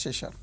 చేశారు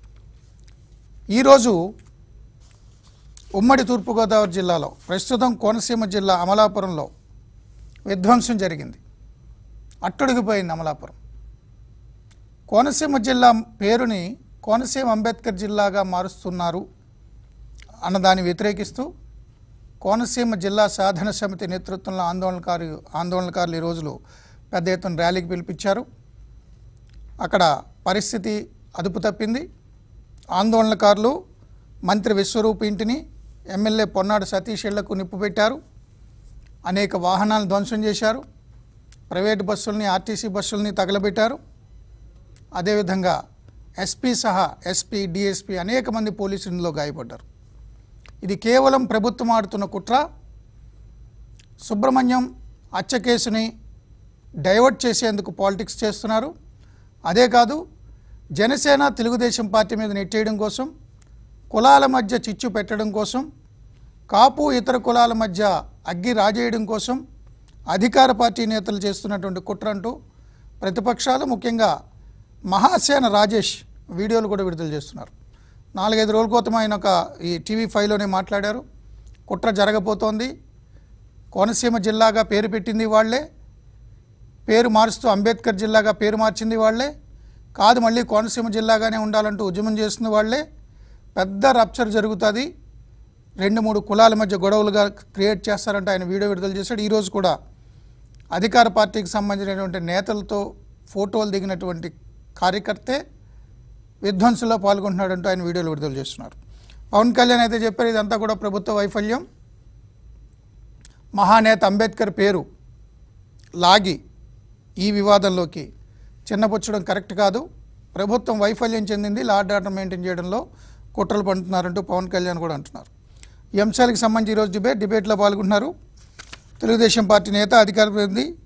ఈరోజు ఉమ్మడి తూర్పుగోదావరి జిల్లాలో ప్రస్తుతం కోనసీమ జిల్లా అమలాపురంలో విధ్వంసం జరిగింది అట్టడుగుపోయింది అమలాపురం కోనసీమ జిల్లా పేరుని కోనసీమ అంబేద్కర్ జిల్లాగా మారుస్తున్నారు అన్నదాన్ని వ్యతిరేకిస్తూ కోనసీమ జిల్లా సాధన సమితి నేతృత్వంలో ఆందోళనకారు ఆందోళనకారులు ఈ రోజులు పెద్ద ఎత్తున ర్యాలీకి పిలిపించారు అక్కడ పరిస్థితి అదుపు తప్పింది ఆందోళనకారులు మంత్రి విశ్వరూప్ ఇంటిని ఎమ్మెల్యే పొన్నాడు సతీష్ ఇళ్లకు నిప్పు పెట్టారు అనేక వాహనాలను ధ్వంసం చేశారు ప్రైవేటు బస్సుల్ని ఆర్టీసీ బస్సుల్ని తగలబెట్టారు అదేవిధంగా ఎస్పీ సహా ఎస్పీ డిఎస్పీ అనేక మంది పోలీసులు ఇందులో గాయపడ్డారు ఇది కేవలం ప్రభుత్వం ఆడుతున్న కుట్ర సుబ్రహ్మణ్యం హత్య కేసుని డైవర్ట్ చేసేందుకు పాలిటిక్స్ చేస్తున్నారు అదే కాదు జనసేన తెలుగుదేశం పార్టీ మీద నెట్టేయడం కోసం కులాల మధ్య చిచ్చు పెట్టడం కోసం కాపు ఇతర కులాల మధ్య అగ్గి రాజేయడం కోసం అధికార పార్టీ నేతలు చేస్తున్నటువంటి కుట్ర అంటూ ప్రతిపక్షాలు ముఖ్యంగా మహాసేన రాజేష్ వీడియోలు కూడా విడుదల చేస్తున్నారు నాలుగైదు రోజుల క్రితం ఆయన ఒక ఈ టీవీ ఫైవ్లోనే మాట్లాడారు కుట్ర జరగబోతోంది కోనసీమ జిల్లాగా పేరు పెట్టింది వాళ్ళే పేరు మారుస్తూ అంబేద్కర్ జిల్లాగా పేరు మార్చింది వాళ్ళే కాదు మళ్ళీ కోనసీమ జిల్లాగానే ఉండాలంటూ ఉద్యమం చేస్తుంది వాళ్ళే పెద్ద రప్చర్ జరుగుతుంది రెండు మూడు కులాల మధ్య గొడవలుగా క్రియేట్ చేస్తారంటే ఆయన వీడియో విడుదల చేశాడు ఈరోజు కూడా అధికార పార్టీకి సంబంధించినటువంటి నేతలతో ఫోటోలు దిగినటువంటి కార్యకర్తే విధ్వంసంలో పాల్గొంటున్నాడంటూ ఆయన వీడియోలు విడుదల చేస్తున్నారు పవన్ కళ్యాణ్ అయితే చెప్పారు ఇదంతా కూడా ప్రభుత్వ వైఫల్యం మహానేత అంబేద్కర్ పేరు లాగి ఈ వివాదంలోకి చిన్నపుచ్చడం కరెక్ట్ కాదు ప్రభుత్వం వైఫల్యం చెందింది లా అండ్ ఆర్డర్ మెయింటైన్ చేయడంలో కుట్రలు పండుతున్నారంటూ పవన్ కళ్యాణ్ కూడా అంటున్నారు ఈ అంశాలకు సంబంధించి ఈరోజు డిబేట్ డిబేట్లో పాల్గొంటున్నారు తెలుగుదేశం పార్టీ నేత అధికార ప్రతినిధి